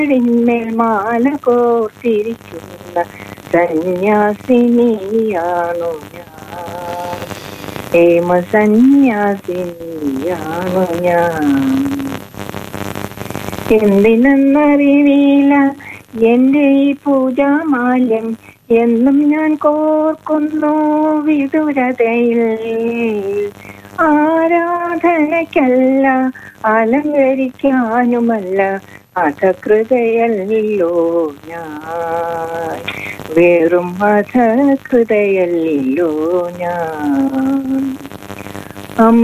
തിരുമുടിന്മേൽ മാല കോർത്തിരിക്കുന്ന സന്യാസിനിയാണു ഞാൻ ഹേമ സന്യാസിനിയാണു ഞാൻ എന്തിനെന്നറിവില്ല എന്റെ ഈ പൂജാമാല്യം എന്നും ഞാൻ കോർക്കുന്നു വിദുരതയിൽ ആരാധനയ്ക്കല്ല അലങ്കരിക്കാനുമല്ല അധകൃതയല്ലോ ഞാൻ വെറും അധകൃതയല്ലോ ഞാൻ